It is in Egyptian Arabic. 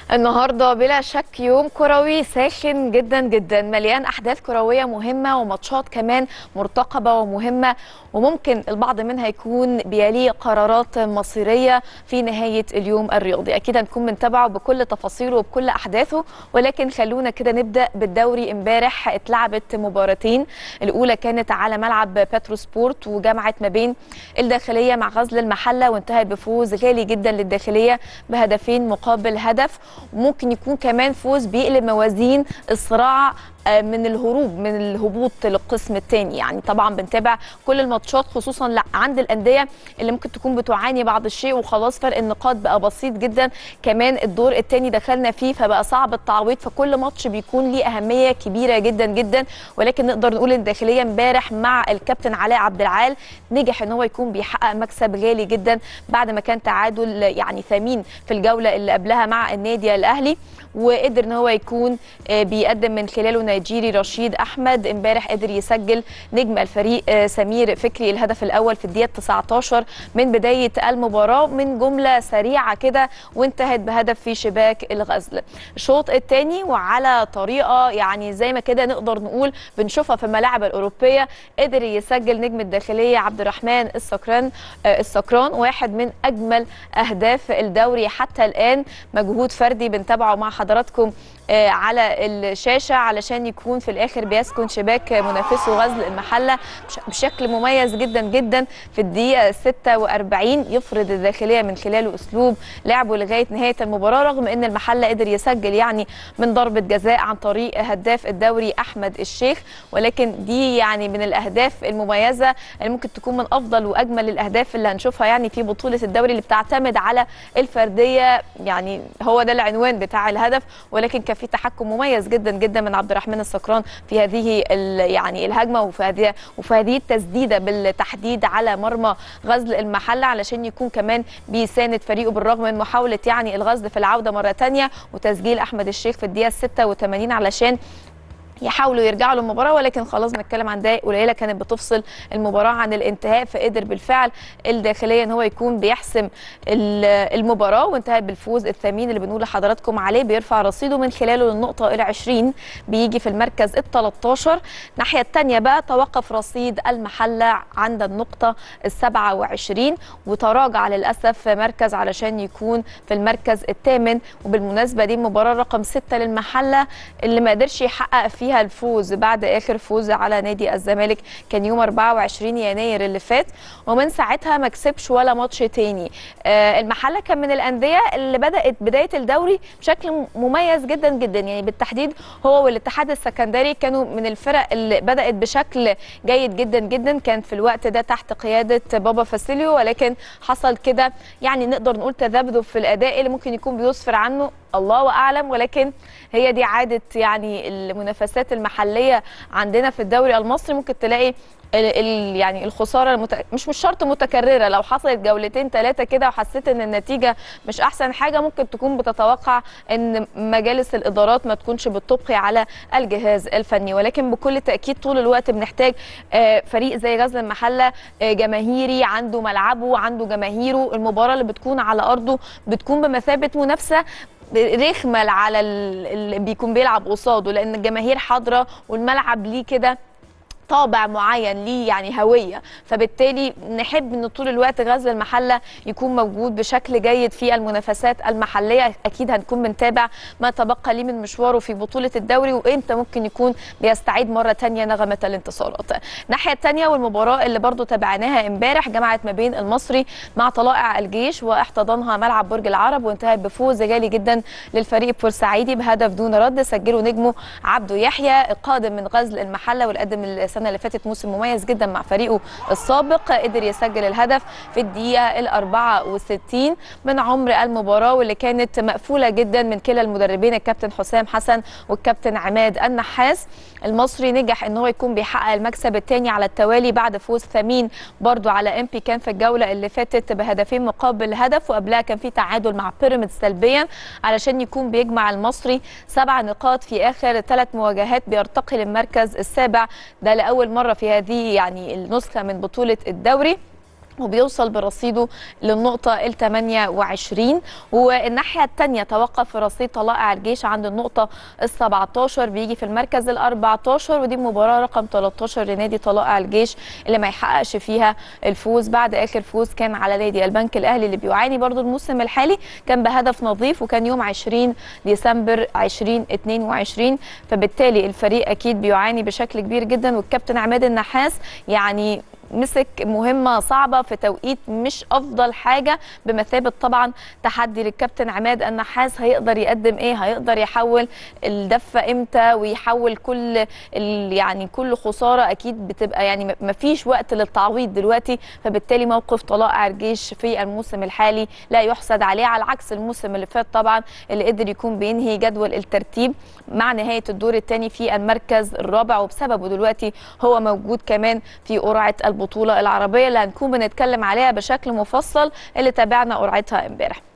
النهارده بلا شك يوم كروي ساخن جدا جدا مليان احداث كرويه مهمه وماتشات كمان مرتقبه ومهمه وممكن البعض منها يكون بيليه قرارات مصيريه في نهايه اليوم الرياضي اكيد هنكون بنتابعه بكل تفاصيله وبكل احداثه ولكن خلونا كده نبدا بالدوري امبارح اتلعبت مباراتين الاولى كانت على ملعب باترو سبورت وجمعت ما بين الداخليه مع غزل المحله وانتهت بفوز غالي جدا للداخليه بهدفين مقابل هدف وممكن يكون كمان فوز بيقلب موازين الصراع من الهروب من الهبوط للقسم الثاني يعني طبعا بنتابع كل الماتشات خصوصا لا عند الانديه اللي ممكن تكون بتعاني بعض الشيء وخلاص فرق النقاط بقى بسيط جدا كمان الدور الثاني دخلنا فيه فبقى صعب التعويض فكل ماتش بيكون ليه اهميه كبيره جدا جدا ولكن نقدر نقول الداخليه امبارح مع الكابتن علاء عبد العال نجح ان هو يكون بيحقق مكسب غالي جدا بعد ما كان تعادل يعني ثمين في الجوله اللي قبلها مع النادي الاهلي وقدر ان هو يكون بيقدم من خلاله نيجيري رشيد احمد امبارح قدر يسجل نجم الفريق سمير فكري الهدف الاول في الدقيقه 19 من بدايه المباراه من جمله سريعه كده وانتهت بهدف في شباك الغزل الشوط الثاني وعلى طريقه يعني زي ما كده نقدر نقول بنشوفها في الملاعب الاوروبيه قدر يسجل نجم الداخليه عبد الرحمن السكران السكران واحد من اجمل اهداف الدوري حتى الان مجهود فردي بنتابعه مع حضراتكم على الشاشه علشان يكون في الاخر بيسكن شباك منافسه غزل المحله بشكل مميز جدا جدا في الدقيقه 46 يفرض الداخليه من خلاله اسلوب لعبه لغايه نهايه المباراه رغم ان المحله قدر يسجل يعني من ضربه جزاء عن طريق هداف الدوري احمد الشيخ ولكن دي يعني من الاهداف المميزه اللي ممكن تكون من افضل واجمل الاهداف اللي هنشوفها يعني في بطوله الدوري اللي بتعتمد على الفرديه يعني هو ده العنوان بتاع الهدف ولكن كان في تحكم مميز جدا جدا من عبد الرحمن السكران في هذه يعني الهجمه وفي هذه وفي هذه التسديده بالتحديد على مرمى غزل المحله علشان يكون كمان بيساند فريقه بالرغم من محاوله يعني الغزل في العوده مره ثانيه وتسجيل احمد الشيخ في الدقيقه 86 علشان يحاولوا يرجعوا للمباراه ولكن خلاص بنتكلم عن دقائق قليله كانت بتفصل المباراه عن الانتهاء فقدر بالفعل الداخليه ان هو يكون بيحسم المباراه وانتهت بالفوز الثمين اللي بنقول لحضراتكم عليه بيرفع رصيده من خلاله للنقطه الى 20 بيجي في المركز ال 13 الناحيه الثانيه بقى توقف رصيد المحله عند النقطه ال 27 وتراجع للاسف مركز علشان يكون في المركز الثامن وبالمناسبه دي المباراه رقم 6 للمحله اللي ما قدرش يحقق فيها الفوز بعد اخر فوز على نادي الزمالك كان يوم 24 يناير اللي فات ومن ساعتها ما كسبش ولا ماتش تاني آه المحله كان من الانديه اللي بدات بدايه الدوري بشكل مميز جدا جدا يعني بالتحديد هو والاتحاد السكندري كانوا من الفرق اللي بدات بشكل جيد جدا جدا كان في الوقت ده تحت قياده بابا فاسيليو ولكن حصل كده يعني نقدر نقول تذبذب في الاداء اللي ممكن يكون بيسفر عنه الله اعلم ولكن هي دي عاده يعني المنافسات المحليه عندنا في الدوري المصري ممكن تلاقي ال ال يعني الخساره المت... مش مش شرط متكرره لو حصلت جولتين ثلاثه كده وحسيت ان النتيجه مش احسن حاجه ممكن تكون بتتوقع ان مجالس الادارات ما تكونش بتبقي على الجهاز الفني ولكن بكل تاكيد طول الوقت بنحتاج فريق زي غزل المحله جماهيري عنده ملعبه عنده جماهيره المباراه اللي بتكون على ارضه بتكون بمثابه منافسه رخمه على اللي بيكون بيلعب قصاده لان الجماهير حاضره والملعب ليه كده طابع معين ليه يعني هويه فبالتالي نحب ان طول الوقت غزل المحله يكون موجود بشكل جيد في المنافسات المحليه اكيد هنكون بنتابع ما تبقى ليه من مشواره في بطوله الدوري وامتى ممكن يكون بيستعيد مره ثانيه نغمه الانتصارات الناحيه الثانيه والمباراه اللي برضو تابعناها امبارح جمعت ما بين المصري مع طلائع الجيش واحتضنها ملعب برج العرب وانتهت بفوز غالي جدا للفريق البورسعيدي بهدف دون رد سجله نجمه عبده يحيى القادم من غزل المحله والقادم السنه اللي فاتت موسم مميز جدا مع فريقه السابق قدر يسجل الهدف في الدقيقه ال 64 من عمر المباراه واللي كانت مقفوله جدا من كلا المدربين الكابتن حسام حسن والكابتن عماد النحاس المصري نجح ان هو يكون بيحقق المكسب الثاني على التوالي بعد فوز ثمين برضو على ام بي كان في الجوله اللي فاتت بهدفين مقابل هدف وقبلها كان في تعادل مع بيراميدز سلبيا علشان يكون بيجمع المصري سبع نقاط في اخر ثلاث مواجهات بيرتقي للمركز السابع ده لاول مره في هذه يعني النسخه من بطوله الدوري وبيوصل برصيده للنقطة ال 28 والناحية الثانية توقف في رصيد طلائع الجيش عند النقطة ال 17 بيجي في المركز ال 14 ودي مباراة رقم 13 لنادي طلائع الجيش اللي ما يحققش فيها الفوز بعد آخر فوز كان على نادي البنك الأهلي اللي بيعاني برضو الموسم الحالي كان بهدف نظيف وكان يوم 20 ديسمبر 2022 فبالتالي الفريق أكيد بيعاني بشكل كبير جدا والكابتن عماد النحاس يعني مسك مهمه صعبه في توقيت مش افضل حاجه بمثابه طبعا تحدي للكابتن عماد النحاس هيقدر يقدم ايه هيقدر يحول الدفه امتى ويحول كل يعني كل خساره اكيد بتبقى يعني ما فيش وقت للتعويض دلوقتي فبالتالي موقف طلائع الجيش في الموسم الحالي لا يحسد عليه على عكس الموسم اللي فات طبعا اللي قدر يكون بينهي جدول الترتيب مع نهايه الدور الثاني في المركز الرابع وبسببه دلوقتي هو موجود كمان في قرعه البطوله العربيه اللي هنكون بنتكلم عليها بشكل مفصل اللي تابعنا قرعتها امبارح